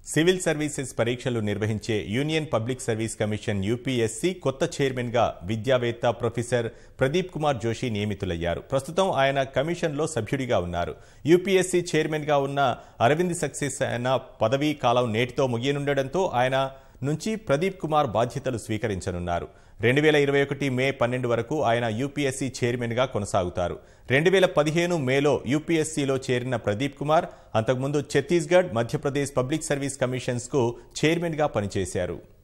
civil services పరీక్షలు నిర్వహించే union public service commission UPSC కొత్త చైర్మన్గా విద్యావేత్త ప్రొఫెసర్ ప్రదీప్ కుమార్ జోషి నియమితులయ్యారు ప్రస్తుతం ఆయన కమిషన్లో సభ్యుడిగా ఉన్నారు యూపీఎస్సీ చైర్మన్గా ఉన్న అరవింద్ సక్సెస్ అయిన పదవీ కాలం నేటితో ముగియనుండటంతో ఆయన నుంచి ప్రదీప్ కుమార్ బాధ్యతలు స్వీకరించనున్నారు రెండు వేల ఇరవై ఒకటి మే పన్నెండు వరకు ఆయన యూపీఎస్సీ చైర్మన్గా కొనసాగుతారు రెండు వేల పదిహేను మేలో యూపీఎస్సీలో చేరిన ప్రదీప్ కుమార్ అంతకుముందు ఛత్తీస్గఢ్ మధ్యప్రదేశ్ పబ్లిక్ సర్వీస్ కమిషన్స్కు చైర్మన్గా పనిచేశారు